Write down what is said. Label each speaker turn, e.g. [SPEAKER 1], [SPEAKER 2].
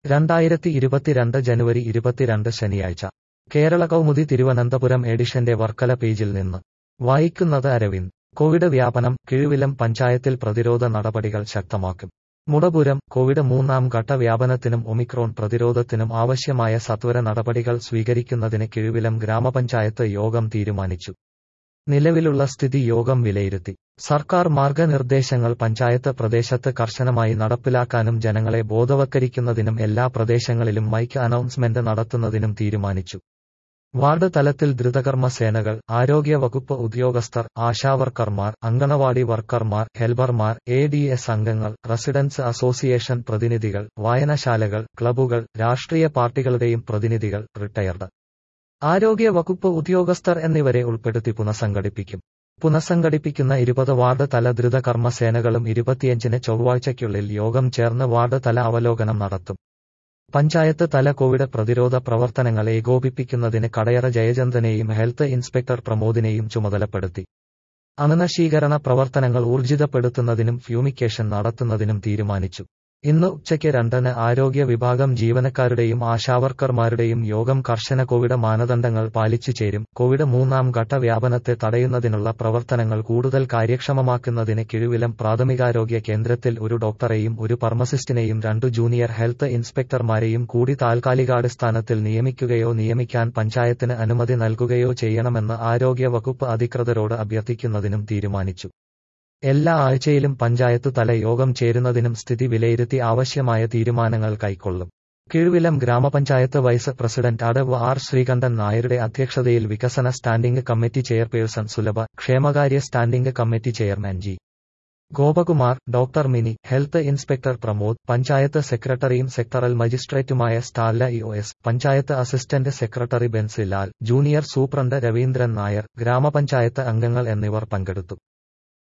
[SPEAKER 1] രണ്ടായിരത്തി ഇരുപത്തിരണ്ട് ജനുവരി ഇരുപത്തിരണ്ട് ശനിയാഴ്ച കേരള കൗമുദി തിരുവനന്തപുരം എഡിഷന്റെ വർക്കല പേജിൽ നിന്ന് വായിക്കുന്നത് അരവിന്ദ് കോവിഡ് വ്യാപനം കിഴുവിലം പഞ്ചായത്തിൽ പ്രതിരോധ നടപടികൾ ശക്തമാക്കും മുടപുരം കോവിഡ് മൂന്നാം ഘട്ട വ്യാപനത്തിനും ഒമിക്രോൺ പ്രതിരോധത്തിനും ആവശ്യമായ സത്വര നടപടികൾ സ്വീകരിക്കുന്നതിന് കിഴുവിലം ഗ്രാമപഞ്ചായത്ത് യോഗം തീരുമാനിച്ചു നിലവിലുള്ള സ്ഥിതി യോഗം വിലയിരുത്തി സർക്കാർ മാർഗനിർദ്ദേശങ്ങൾ പഞ്ചായത്ത് പ്രദേശത്ത് കർശനമായി നടപ്പിലാക്കാനും ജനങ്ങളെ ബോധവൽക്കരിക്കുന്നതിനും എല്ലാ പ്രദേശങ്ങളിലും മൈക്ക് അനൗൺസ്മെന്റ് നടത്തുന്നതിനും തീരുമാനിച്ചു വാർഡ് തലത്തിൽ ദ്രുതകർമ്മ സേനകൾ ആരോഗ്യ വകുപ്പ് ഉദ്യോഗസ്ഥർ ആശാവർക്കർമാർ അങ്കണവാടി വർക്കർമാർ ഹെൽബർമാർ എ ഡി എസ് അംഗങ്ങൾ റെസിഡൻസ് അസോസിയേഷൻ പ്രതിനിധികൾ വായനശാലകൾ ക്ലബ്ബുകൾ രാഷ്ട്രീയ പാർട്ടികളുടെയും പ്രതിനിധികൾ റിട്ടയർഡ് ആരോഗ്യ വകുപ്പ് ഉദ്യോഗസ്ഥർ എന്നിവരെ ഉൾപ്പെടുത്തി പുനഃസംഘടിപ്പിക്കും പുനഃസംഘടിപ്പിക്കുന്ന ഇരുപത് വാർഡ് തല ദ്രുത കർമ്മസേനകളും ഇരുപത്തിയഞ്ചിന് ചൊവ്വാഴ്ചയ്ക്കുള്ളിൽ യോഗം ചേർന്ന് വാർഡ് തല അവലോകനം നടത്തും പഞ്ചായത്ത് തല കോവിഡ് പ്രതിരോധ പ്രവർത്തനങ്ങൾ ഏകോപിപ്പിക്കുന്നതിന് കടയറ ജയചന്ദ്രനെയും ഹെൽത്ത് ഇൻസ്പെക്ടർ പ്രമോദിനെയും ചുമതലപ്പെടുത്തി അണുനശീകരണ പ്രവർത്തനങ്ങൾ ഊർജിതപ്പെടുത്തുന്നതിനും ഫ്യൂമിക്കേഷൻ നടത്തുന്നതിനും തീരുമാനിച്ചു ഇന്ന് ഉച്ചയ്ക്ക് രണ്ടിന് ആരോഗ്യ വിഭാഗം ജീവനക്കാരുടെയും ആശാവർക്കർമാരുടെയും യോഗം കർശന കോവിഡ് മാനദണ്ഡങ്ങൾ പാലിച്ചു ചേരും കോവിഡ് മൂന്നാം ഘട്ട വ്യാപനത്തെ തടയുന്നതിനുള്ള പ്രവർത്തനങ്ങൾ കൂടുതൽ കാര്യക്ഷമമാക്കുന്നതിന് കിഴുവിലം പ്രാഥമികാരോഗ്യ കേന്ദ്രത്തിൽ ഒരു ഡോക്ടറെയും ഒരു ഫാർമസിസ്റ്റിനെയും രണ്ടു ജൂനിയർ ഹെൽത്ത് ഇൻസ്പെക്ടർമാരെയും കൂടി താൽക്കാലികാടിസ്ഥാനത്തിൽ നിയമിക്കുകയോ നിയമിക്കാൻ പഞ്ചായത്തിന് അനുമതി നൽകുകയോ ചെയ്യണമെന്ന് ആരോഗ്യ വകുപ്പ് അധികൃതരോട് അഭ്യർത്ഥിക്കുന്നതിനും തീരുമാനിച്ചു എല്ലാ ആഴ്ചയിലും പഞ്ചായത്ത് തല യോഗം ചേരുന്നതിനും സ്ഥിതി വിലയിരുത്തി ആവശ്യമായ തീരുമാനങ്ങൾ കൈക്കൊള്ളും കീഴ്വിലം ഗ്രാമപഞ്ചായത്ത് വൈസ് പ്രസിഡന്റ് അടവ് ആർ ശ്രീകണ്ഠൻ നായരുടെ അധ്യക്ഷതയിൽ വികസന സ്റ്റാൻഡിംഗ് കമ്മിറ്റി ചെയർപേഴ്സൺ സുലഭ ക്ഷേമകാര്യ standing committee chairman G Gopakumar doctor Mini health inspector Pramod panchayat സെക്രട്ടറിയും സെക്ടറൽ മജിസ്ട്രേറ്റുമായ സ്റ്റാർല ഇഒ എസ് panchayat assistant secretary Bensilal junior superintendent Raveendran Nair ഗ്രാമപഞ്ചായത്ത് അംഗങ്ങൾ എന്നിവർ പങ്കെടുത്തു